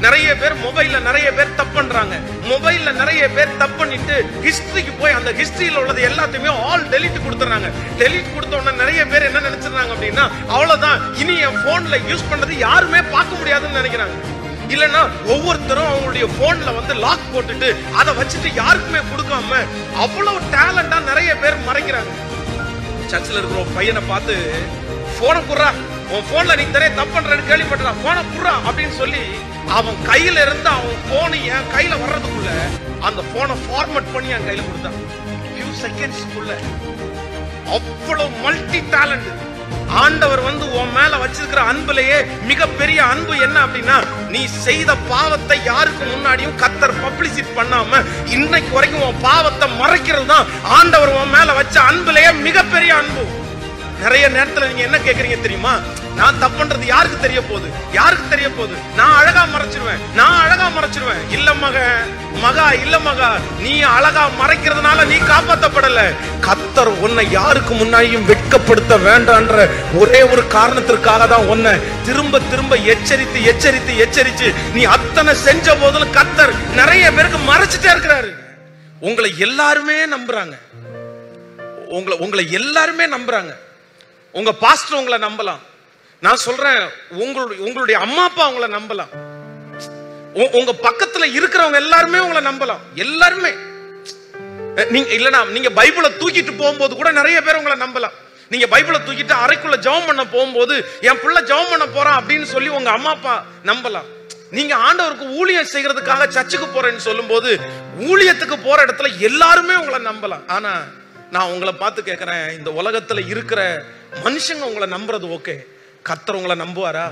நிறைய பேர் மொபைல்ல நிறைய பேர் தப்பு பண்றாங்க மொபைல்ல நிறைய பேர் தப்பு பண்ணிட்டு ஹிஸ்டரிக்கு போய் அந்த ஹிஸ்டரியில உள்ளது எல்லாத்தையுமே ஆல் டெலிட் கொடுத்துறாங்க டெலிட் கொடுத்த உடனே நிறைய பேர் என்ன நினைச்சிருந்தாங்க அப்படின்னா அவ்வளவுதான் இனி என் போன்ல யூஸ் பண்றது யாருமே பார்க்க முடியாதுன்னு நினைக்கிறாங்க இல்லனா ஒவ்வொருத்தரும் அவங்களுடைய போன்ல வந்து லாக் போட்டுட்டு அதை வச்சுட்டு யாருக்குமே கொடுக்காம அவ்வளவு டேலண்டா நிறைய பேர் மறைக்கிறாங்க சர்ச்சில் இருக்கிற ஒரு பையனை பார்த்து போனை குடுறா உன் போன்ல நீ நிறைய தப்பு பண்றேன்னு கேள்விப்பட்டா போனை குடுறா அப்படின்னு சொல்லி அவன் கையில இருந்து அவன் போன் என் கையில வர்றதுக்குள்ள அந்த போனை ஃபார்மட் பண்ணி என் கையில கொடுத்தான் ஃபியூ செகண்ட்ஸ்க்குள்ள அவ்வளவு மல்டி டேலண்ட் ஆண்டவர் வந்து உன் மேல வச்சிருக்கிற அன்புலயே மிகப்பெரிய அன்பு என்ன அப்படின்னா நீ செய்த பாவத்தை யாருக்கு முன்னாடியும் கத்தர் பப்ளிசிட் பண்ணாம இன்னைக்கு வரைக்கும் உன் பாவத்தை மறைக்கிறது தான் ஆண்டவர் உன் மேல வச்ச அன்புலயே மிகப்பெரிய அன்பு நிறைய நேரத்துல நீங்க என்ன கேக்குறீங்க தெரியுமா நான் தப்பு பண்றது யாருக்கு தெரிய போகுது யாருக்கு தெரிய போகுது நான் அழகா மறைச்சிருவேன் நான் அழகா மறைச்சிருவேன் இல்ல மக மகா இல்ல மகா நீ அழகா மறைக்கிறதுனால நீ காப்பாத்தப்படல கத்தர் உன்னை யாருக்கு முன்னாடியும் வெட்கப்படுத்த வேண்டான்ற ஒரே ஒரு காரணத்திற்காக தான் உன்னை திரும்ப திரும்ப எச்சரித்து எச்சரித்து எச்சரிச்சு நீ அத்தனை செஞ்ச போதிலும் கத்தர் நிறைய பேருக்கு மறைச்சிட்டே இருக்கிறாரு உங்களை எல்லாருமே நம்புறாங்க உங்களை உங்களை எல்லாருமே நம்புறாங்க உங்க பாஸ்டர் உங்களை நம்பலாம் நான் சொல்றேன் உங்களுடைய உங்களுடைய அம்மா அப்பா உங்களை நம்பலாம் உ- உங்க பக்கத்துல இருக்கிறவங்க எல்லாருமே உங்களை நம்பலாம் எல்லாருமே அஹ் நீங்க இல்லனா நீங்க பைபிளை தூக்கிட்டு போகும்போது கூட நிறைய பேர் உங்களை நம்பலாம் நீங்க பைபிளை தூக்கிட்டு அறைக்குள்ள ஜெபம் பண்ண போகும்போது என் பிள்ளை ஜெபம் பண்ண போறான் அப்படின்னு சொல்லி உங்க அம்மா அப்பா நம்பலாம் நீங்க ஆண்டவருக்கு ஊழியம் செய்யறதுக்காக சர்ச்சுக்கு போறேன்னு சொல்லும்போது ஊழியத்துக்கு போற இடத்துல எல்லாருமே உங்களை நம்பலாம் ஆனா நான் உங்களை பார்த்து கேட்கிறேன் இந்த உலகத்துல இருக்கிற மனுஷங்க உங்களை நம்புறது ஓகே கர்த்தர் உங்களை நம்புவாரா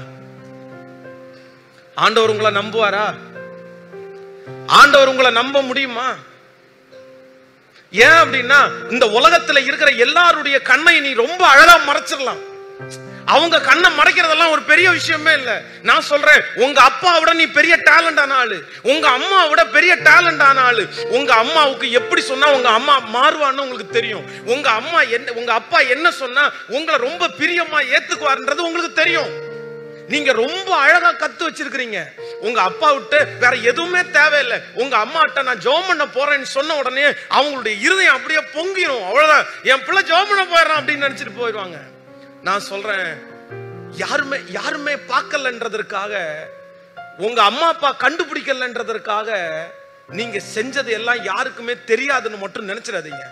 ஆண்டவர் உங்களை நம்புவாரா ஆண்டவர் உங்களை நம்ப முடியுமா ஏன் அப்படின்னா இந்த உலகத்துல இருக்கிற எல்லாருடைய கண்ணை நீ ரொம்ப அழகா மறைச்சிடலாம் அவங்க கண்ணை மறைக்கிறதெல்லாம் ஒரு பெரிய விஷயமே இல்ல நான் சொல்றேன் உங்க அப்பா விட நீ பெரிய டேலண்ட் ஆன ஆளு உங்க அம்மா விட பெரிய டேலண்ட் ஆன ஆளு உங்க அம்மாவுக்கு எப்படி சொன்னா உங்க அம்மா மாறுவான்னு உங்களுக்கு தெரியும் உங்க அம்மா என்ன உங்க அப்பா என்ன சொன்னா உங்களை ரொம்ப பிரியமா ஏத்துக்குவாருன்றது உங்களுக்கு தெரியும் நீங்க ரொம்ப அழகா கத்து வச்சிருக்கிறீங்க உங்க அப்பா விட்டு வேற எதுவுமே தேவையில்லை உங்க அம்மாட்ட நான் ஜெபம் பண்ண போறேன்னு சொன்ன உடனே அவங்களுடைய இருதயம் அப்படியே பொங்கிரும் அவ்வளவுதான் என் பிள்ளை ஜெபம் பண்ண போயிடறான் அப்படின்னு நினைச்சிட்டு போயிடுவாங்க நான் சொல்றேன் யாருமே யாருமே பார்க்கலன்றதற்காக உங்க அம்மா அப்பா கண்டுபிடிக்கலன்றதற்காக நீங்க செஞ்சது எல்லாம் யாருக்குமே தெரியாதுன்னு மட்டும் நினைச்சிடாதீங்க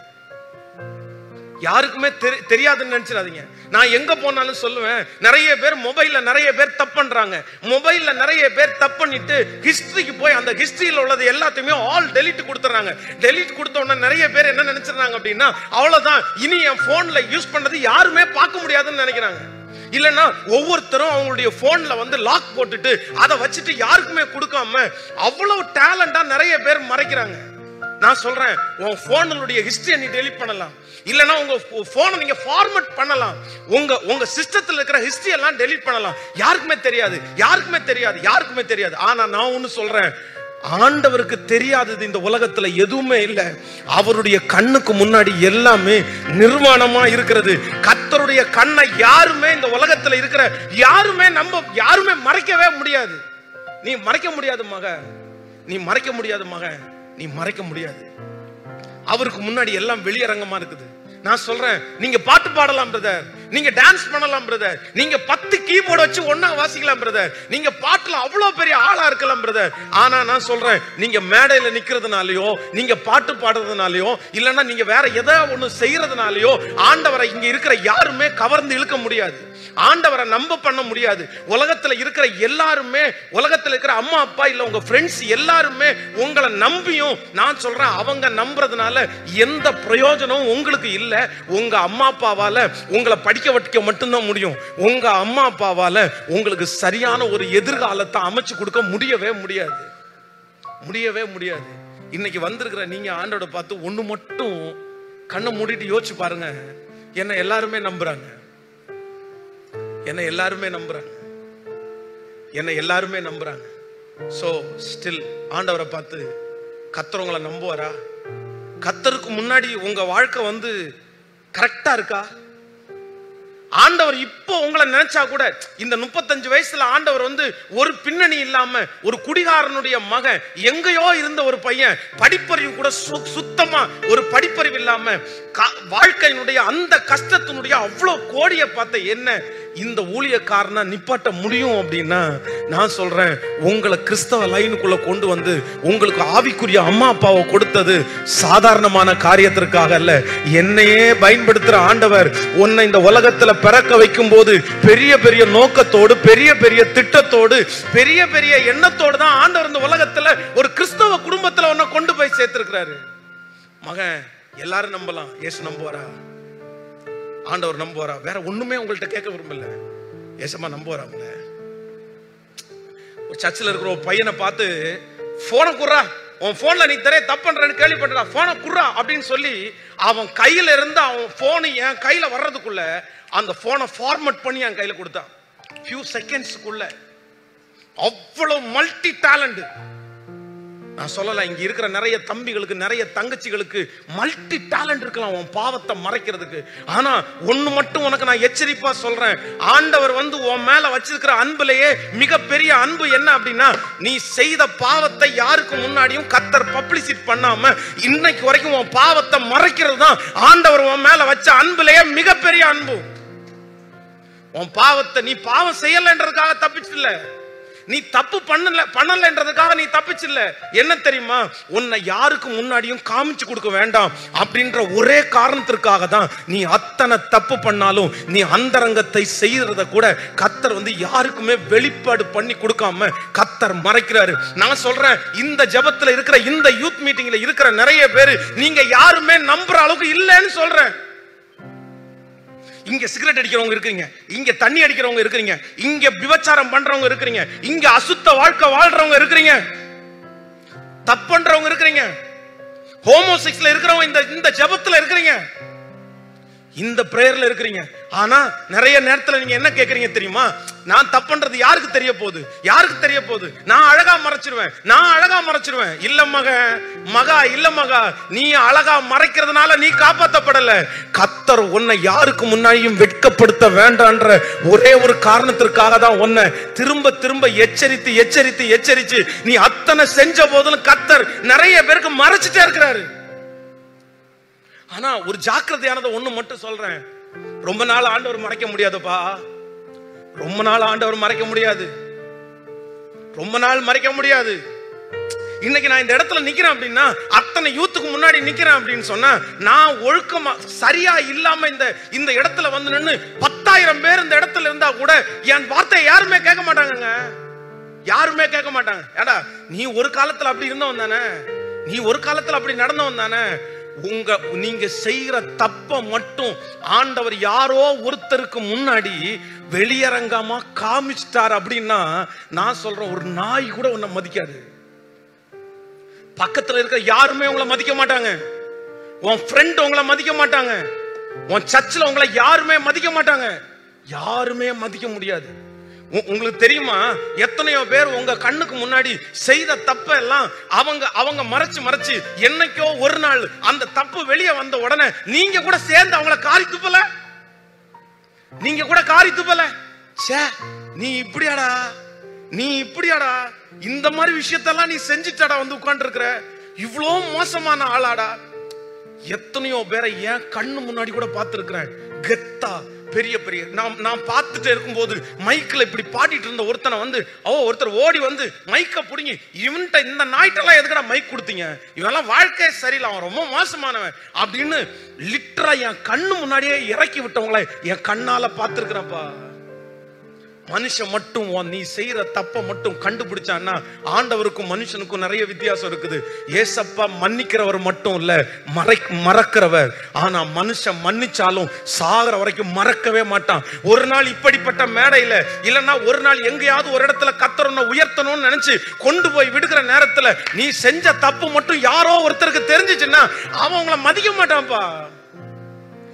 யாருக்குமே தெரி- தெரியாதுன்னு நினைச்சிடாதீங்க நான் எங்க போனாலும் சொல்லுவேன் நிறைய பேர் மொபைல்ல நிறைய பேர் தப்பு பண்றாங்க மொபைல்ல நிறைய பேர் தப்பு பண்ணிட்டு ஹிஸ்டரிக்கு போய் அந்த ஹிஸ்டரியில உள்ளது எல்லாத்தையுமே ஆல் டெலிட் கொடுத்துறாங்க டெலிட் கொடுத்த உடனே நிறைய பேர் என்ன நினைச்சிருந்தாங்க அப்படின்னா அவ்வளவுதான் இனி என் போன்ல யூஸ் பண்றது யாருமே பார்க்க முடியாதுன்னு நினைக்கிறாங்க இல்லனா ஒவ்வொருத்தரும் அவங்களுடைய போன்ல வந்து லாக் போட்டுட்டு அதை வச்சுட்டு யாருக்குமே கொடுக்காம அவ்வளவு டேலண்டா நிறைய பேர் மறைக்கிறாங்க நான் சொல்றேன் உன் போனுடைய ஹிஸ்டரியை நீ டெலிட் பண்ணலாம் இல்லனா உங்க போனை நீங்க ஃபார்மட் பண்ணலாம் உங்க உங்க சிஸ்டத்துல இருக்கிற ஹிஸ்டரி எல்லாம் டெலிட் பண்ணலாம் யாருக்குமே தெரியாது யாருக்குமே தெரியாது யாருக்குமே தெரியாது ஆனா நான் ஒன்னு சொல்றேன் ஆண்டவருக்கு தெரியாதது இந்த உலகத்துல எதுவுமே இல்ல அவருடைய கண்ணுக்கு முன்னாடி எல்லாமே நிர்வாணமா இருக்கிறது கத்தருடைய கண்ணை யாருமே இந்த உலகத்துல இருக்கிற யாருமே நம்ப யாருமே மறைக்கவே முடியாது நீ மறைக்க முடியாது மக நீ மறைக்க முடியாது மக நீ மறைக்க முடியாது அவருக்கு முன்னாடி எல்லாம் வெளியரங்கமா இருக்குது நான் சொல்றேன் நீங்க பாட்டு பாடலாம் பிரதர் நீங்க டான்ஸ் பண்ணலாம் பிரதர் நீங்க பத்து கீபோர்டு வச்சு ஒண்ணா வாசிக்கலாம் பிரதர் நீங்க பாட்டுல அவ்வளவு பெரிய ஆளா இருக்கலாம் பிரதர் ஆனா நான் சொல்றேன் நீங்க மேடையில நிக்கிறதுனாலயோ நீங்க பாட்டு பாடுறதுனாலயோ இல்லைன்னா நீங்க வேற எதை ஒண்ணு செய்யறதுனாலயோ ஆண்டவரை இங்க இருக்கிற யாருமே கவர்ந்து இழுக்க முடியாது ஆண்டவரை நம்ப பண்ண முடியாது உலகத்துல இருக்கிற எல்லாருமே உலகத்துல இருக்கிற அம்மா அப்பா இல்ல உங்க ஃப்ரெண்ட்ஸ் எல்லாருமே உங்களை நம்பியும் நான் சொல்றேன் அவங்க நம்புறதுனால எந்த பிரயோஜனமும் உங்களுக்கு இல்ல உங்க அம்மா அப்பாவால உங்களை படிக்க வைக்க மட்டும்தான் முடியும் உங்க அம்மா அப்பாவால உங்களுக்கு சரியான ஒரு எதிர்காலத்தை அமைச்சு கொடுக்க முடியவே முடியாது முடியவே முடியாது இன்னைக்கு வந்திருக்கிற நீங்க ஆண்டோட பார்த்து ஒண்ணு மட்டும் கண்ணை மூடிட்டு யோசிச்சு பாருங்க என்ன எல்லாருமே நம்புறாங்க என்னை எல்லாருமே நம்புறாங்க என்னை எல்லாருமே நம்புறாங்க சோ ஸ்டில் ஆண்டவரை பார்த்து கத்தர் நம்புவாரா கத்தருக்கு முன்னாடி உங்க வாழ்க்கை வந்து கரெக்டா இருக்கா ஆண்டவர் இப்போ உங்களை நினைச்சா கூட இந்த முப்பத்தஞ்சு வயசுல ஆண்டவர் வந்து ஒரு பின்னணி இல்லாம ஒரு குடிகாரனுடைய மகன் எங்கேயோ இருந்த ஒரு பையன் படிப்பறிவு கூட சு- சுத்தமா ஒரு படிப்பறிவு இல்லாம கா- வாழ்க்கையினுடைய அந்த கஷ்டத்தினுடைய அவ்வளவு கோடியை பார்த்த என்ன இந்த ஊழியக்காரனை நிப்பாட்ட முடியும் அப்படின்னா நான் சொல்றேன் உங்களை கிறிஸ்தவ லைனுக்குள்ள கொண்டு வந்து உங்களுக்கு ஆவிக்குரிய அம்மா அப்பாவை கொடுத்தது சாதாரணமான காரியத்திற்காக அல்ல என்னையே பயன்படுத்துற ஆண்டவர் உன்னை இந்த உலகத்துல பிறக்க வைக்கும் போது பெரிய பெரிய நோக்கத்தோடு பெரிய பெரிய திட்டத்தோடு பெரிய பெரிய எண்ணத்தோடு தான் ஆண்டவர் இந்த உலகத்துல ஒரு கிறிஸ்தவ குடும்பத்துல உன்னை கொண்டு போய் சேர்த்திருக்கிறாரு மகன் எல்லாரும் நம்பலாம் இயேசு நம்புவாரா ஆண்டவர் நம்புவாரா வேற ஒண்ணுமே உங்கள்ட்ட கேட்க விரும்பல ஏசமா நம்புவாரா உங்களை ஒரு சர்ச்சில் இருக்கிற ஒரு பையனை பார்த்து போனை குர்றா உன் போன்ல நீ தெரிய தப்பு பண்றேன்னு கேள்விப்பட்டா போனை குர்றா அப்படின்னு சொல்லி அவன் கையில இருந்து அவன் போன் என் கையில வர்றதுக்குள்ள அந்த போனை ஃபார்மட் பண்ணி என் கையில கொடுத்தான் ஃபியூ செகண்ட்ஸ்க்குள்ள அவ்வளவு மல்டி டேலண்ட் நான் சொல்லல இங்க இருக்கிற நிறைய தம்பிகளுக்கு நிறைய தங்கச்சிகளுக்கு மல்டி டேலண்ட் இருக்கலாம் உன் பாவத்தை மறைக்கிறதுக்கு ஆனா ஒண்ணு மட்டும் உனக்கு நான் எச்சரிப்பா சொல்றேன் ஆண்டவர் வந்து உன் மேல வச்சிருக்கிற அன்புலயே மிகப்பெரிய அன்பு என்ன அப்படின்னா நீ செய்த பாவத்தை யாருக்கு முன்னாடியும் கத்தர் பப்ளிசிட் பண்ணாம இன்னைக்கு வரைக்கும் உன் பாவத்தை மறைக்கிறது தான் ஆண்டவர் உன் மேல வச்ச அன்புலயே மிகப்பெரிய அன்பு உன் பாவத்தை நீ பாவம் செய்யலன்றதுக்காக தப்பிச்சில்ல நீ தப்பு பண்ணல பண்ணலன்றதுக்காக நீ தப்பிச்சில்ல என்ன தெரியுமா உன்னை யாருக்கு முன்னாடியும் காமிச்சு கொடுக்க வேண்டாம் அப்படின்ற ஒரே காரணத்திற்காக தான் நீ அத்தனை தப்பு பண்ணாலும் நீ அந்தரங்கத்தை செய்யறத கூட கத்தர் வந்து யாருக்குமே வெளிப்பாடு பண்ணி கொடுக்காம கத்தர் மறைக்கிறாரு நான் சொல்றேன் இந்த ஜெபத்துல இருக்கிற இந்த யூத் மீட்டிங்ல இருக்கிற நிறைய பேர் நீங்க யாருமே நம்புற அளவுக்கு இல்லைன்னு சொல்றேன் இங்க சிகரெட் அடிக்கிறவங்க இருக்கிறீங்க இங்க தண்ணி அடிக்கிறவங்க இருக்கிறீங்க இங்க விபச்சாரம் பண்றவங்க இருக்கிறீங்க இங்க அசுத்த வாழ்க்கை வாழ்றவங்க இருக்கிறீங்க தப்புன்றவங்க இருக்கிறீங்க ஹோமோசெக்ஸ்ல இருக்கிறவங்க இந்த இந்த ஜெபத்துல இருக்கிறீங்க இந்த பிரேயர்ல இருக்கிறீங்க ஆனா நிறைய நேரத்துல நீங்க என்ன கேக்குறீங்க தெரியுமா நான் தப்புன்றது யாருக்கு தெரிய போகுது யாருக்கு தெரிய போகுது நான் அழகா மறைச்சிருவேன் நான் அழகா மறைச்சிருவேன் இல்ல மக மகா இல்ல மகா நீ அழகா மறைக்கிறதுனால நீ காப்பாத்தப்படல கத்தர் உன்னை யாருக்கு முன்னாடியும் வெட்கப்படுத்த வேண்டான்ற ஒரே ஒரு காரணத்திற்காக தான் உன்னை திரும்ப திரும்ப எச்சரித்து எச்சரித்து எச்சரித்து நீ அத்தனை செஞ்ச போதிலும் கத்தர் நிறைய பேருக்கு மறைச்சிட்டே இருக்கிறாரு ஆனா ஒரு ஜாக்கிரதையானதை ஒண்ணு மட்டும் சொல்றேன் ரொம்ப நாள் ஆண்டவர் மறைக்க முடியாதுப்பா ரொம்ப நாள் ஆண்டவர் மறைக்க முடியாது ரொம்ப நாள் மறைக்க முடியாது இன்னைக்கு நான் இந்த இடத்துல நிக்கிறேன் அப்படின்னா அத்தனை யூத்துக்கு முன்னாடி நிக்கிறேன் அப்படின்னு சொன்னா நான் ஒழுக்கமா சரியா இல்லாம இந்த இந்த இடத்துல வந்து நின்னு பத்தாயிரம் பேர் இந்த இடத்துல இருந்தா கூட என் வார்த்தையை யாருமே கேட்க மாட்டாங்கங்க யாருமே கேட்க மாட்டாங்க ஏடா நீ ஒரு காலத்துல அப்படி இருந்தவன் தானே நீ ஒரு காலத்துல அப்படி நடந்தவன் தானே உங்க நீங்க செய்யற தப்ப மட்டும் ஆண்டவர் யாரோ ஒருத்தருக்கு முன்னாடி வெளியரங்கமா காமிச்சிட்டார் அப்படின்னா நான் சொல்றேன் ஒரு நாய் கூட உன்னை மதிக்காது பக்கத்துல இருக்க யாருமே உங்களை மதிக்க மாட்டாங்க உன் ஃப்ரெண்ட் உங்களை மதிக்க மாட்டாங்க உன் சர்ச்சில் உங்களை யாருமே மதிக்க மாட்டாங்க யாருமே மதிக்க முடியாது உ- உங்களுக்கு தெரியுமா எத்தனையோ பேர் உங்க கண்ணுக்கு முன்னாடி செய்த தப்ப எல்லாம் அவங்க அவங்க மறைச்சு மறைச்சு என்னைக்கோ ஒரு நாள் அந்த தப்பு வெளியே வந்த உடனே நீங்க கூட சேர்ந்து அவங்கள காரி துப்பல நீங்க கூட காரி துப்பல ச்சே நீ இப்படியாடா நீ இப்படியாடா இந்த மாதிரி விஷயத்தெல்லாம் நீ செஞ்சுட்டாடா வந்து உட்கார்ந்து இருக்கிற இவ்வளோ மோசமான ஆளாடா எத்தனையோ பேரை ஏன் கண்ணு முன்னாடி கூட பார்த்துருக்கிறேன் கெத்தா பெரிய பெரிய நான் நான் பார்த்துட்டு இருக்கும்போது மைக்கில் இப்படி பாடிட்டு இருந்த ஒருத்தனை வந்து ஓ ஒருத்தர் ஓடி வந்து மைக்கை பிடுங்கி இவன்கிட்ட இந்த நாய்ட்டெல்லாம் எதுக்கடா மைக் கொடுத்தீங்க இவெல்லாம் வாழ்க்கையே சரியில்லை அவன் ரொம்ப மோசமானவன் அப்படின்னு லிட்டரா என் கண்ணு முன்னாடியே இறக்கி விட்டவங்கள என் கண்ணால பார்த்துருக்கிறேன்ப்பா மனுஷன் மட்டும் உன் நீ செய்யற தப்ப மட்டும் கண்டுபிடிச்சான்னா ஆண்டவருக்கும் மனுஷனுக்கும் நிறைய வித்தியாசம் இருக்குது ஏசப்பா மன்னிக்கிறவர் மட்டும் இல்ல மறை மறக்கிறவர் ஆனா மனுஷன் மன்னிச்சாலும் சாகிற வரைக்கும் மறக்கவே மாட்டான் ஒரு நாள் இப்படிப்பட்ட மேடையில இல்லைன்னா ஒரு நாள் எங்கேயாவது ஒரு இடத்துல கத்தரணும் உயர்த்தணும்னு நினைச்சு கொண்டு போய் விடுகிற நேரத்துல நீ செஞ்ச தப்பு மட்டும் யாரோ ஒருத்தருக்கு தெரிஞ்சிச்சுன்னா அவன் உங்களை மதிக்க மாட்டான்ப்பா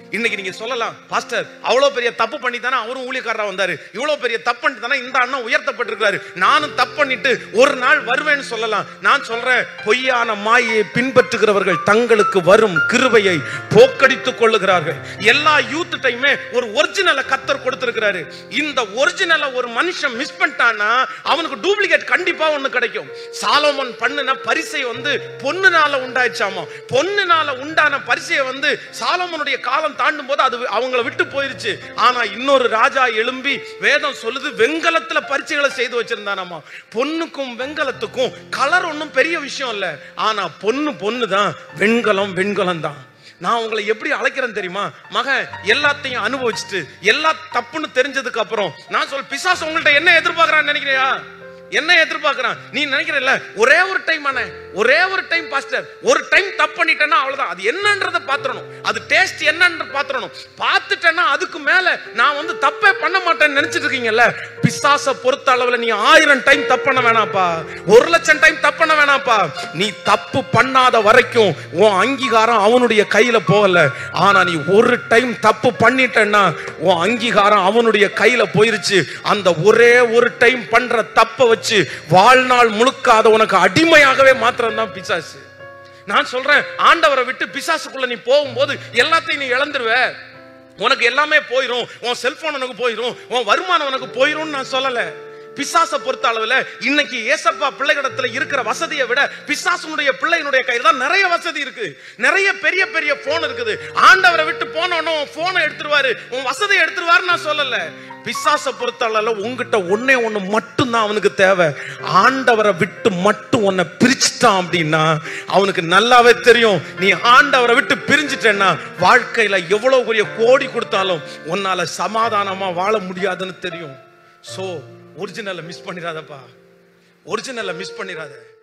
இன்னைக்கு நீங்க சொல்லலாம் பாஸ்டர் அவ்வளவு பெரிய தப்பு பண்ணி தானே அவரும் ஊழியக்காரரா வந்தாரு இவ்வளவு பெரிய தப்பு பண்ணி தானே இந்த அண்ணன் உயர்த்தப்பட்டிருக்காரு நானும் தப்பு பண்ணிட்டு ஒரு நாள் வருவேன்னு சொல்லலாம் நான் சொல்றேன் பொய்யான மாயை பின்பற்றுகிறவர்கள் தங்களுக்கு வரும் கிருபையை போக்கடித்துக் கொள்ளுகிறார்கள் எல்லா யூத் டைமே ஒரு ஒரிஜினலை கத்தர் கொடுத்திருக்கிறாரு இந்த ஒரிஜினலை ஒரு மனுஷன் மிஸ் பண்ணிட்டான்னா அவனுக்கு டூப்ளிகேட் கண்டிப்பா ஒண்ணு கிடைக்கும் சாலோமன் பண்ணுன பரிசை வந்து பொண்ணுனால உண்டாயிச்சாமா பொண்ணுனால உண்டான பரிசையை வந்து சாலோமனுடைய காலம் தாண்டும் போது அது அவங்கள விட்டு போயிருச்சு ஆனா இன்னொரு ராஜா எழும்பி வேதம் சொல்லுது வெண்கலத்துல பரிச்சைகளை செய்து வச்சிருந்தானாமா பொண்ணுக்கும் வெண்கலத்துக்கும் கலர் ஒன்றும் பெரிய விஷயம் இல்ல ஆனா பொண்ணு பொண்ணு தான் வெண்கலம் வெண்கலம் தான் நான் உங்களை எப்படி அழைக்கிறேன் தெரியுமா மகன் எல்லாத்தையும் அனுபவிச்சுட்டு எல்லா தப்புன்னு தெரிஞ்சதுக்கு அப்புறம் நான் சொல் பிசாசு உங்கள்ட்ட என்ன எதிர்பார்க்கறான்னு நினைக்கிறியா என்ன எதிர்பார்க்கறான் நீ நினைக்கிறல்ல ஒரே ஒரு டைம் அண்ணே ஒரே ஒரு டைம் பாஸ்டர் ஒரு டைம் தப்பு பண்ணிட்டேன்னா அவ்வளவுதான் அது என்னன்றத பாத்துறணும் அது டேஸ்ட் என்னன்ற பாத்துறணும் பார்த்துட்டேன்னா அதுக்கு மேல நான் வந்து தப்பே பண்ண மாட்டேன்னு நினைச்சிட்டு இருக்கீங்கல்ல பிசாச பொறுத்த அளவுல நீ ஆயிரம் டைம் தப்பு பண்ண வேணாம்ப்பா ஒரு லட்சம் டைம் தப்பு பண்ண வேணாம்ப்பா நீ தப்பு பண்ணாத வரைக்கும் உன் அங்கீகாரம் அவனுடைய கையில போகல ஆனா நீ ஒரு டைம் தப்பு பண்ணிட்டேன்னா உன் அங்கீகாரம் அவனுடைய கையில போயிருச்சு அந்த ஒரே ஒரு டைம் பண்ற தப்ப வச்சு வாழ்நாள் முழுக்க அதை உனக்கு அடிமையாகவே மாத்திரம் தான் பிசாசு நான் சொல்றேன் ஆண்டவரை விட்டு பிசாசுக்குள்ள நீ போகும்போது எல்லாத்தையும் நீ இழந்துருவ உனக்கு எல்லாமே போயிரும் உன் செல்போன் உனக்கு போயிரும் உன் வருமானம் உனக்கு போயிரும் நான் சொல்லல பிசாசை பொறுத்த அளவுல இன்னைக்கு ஏசப்பா பிள்ளைகளிடத்துல இருக்கிற வசதியை விட பிசாசனுடைய பிள்ளையினுடைய கையில தான் நிறைய வசதி இருக்கு நிறைய பெரிய பெரிய போன் இருக்குது ஆண்டவரை விட்டு போனோன்னு போனை எடுத்துருவாரு உன் வசதியை எடுத்துருவாரு நான் சொல்லல பிசாசை பொறுத்த அளவுல உங்ககிட்ட ஒன்னே ஒண்ணு மட்டும் தான் அவனுக்கு தேவை ஆண்டவரை விட்டு மட்டும் உன்னை பிரிச்சுட்டான் அப்படின்னா அவனுக்கு நல்லாவே தெரியும் நீ ஆண்டவரை விட்டு பிரிஞ்சிட்டேன்னா வாழ்க்கையில எவ்வளவு பெரிய கோடி கொடுத்தாலும் உன்னால சமாதானமா வாழ முடியாதுன்னு தெரியும் சோ ஒரிஜினலை மிஸ் பண்ணிடாதப்பா ஒரிஜினலை மிஸ் பண்ணிடாத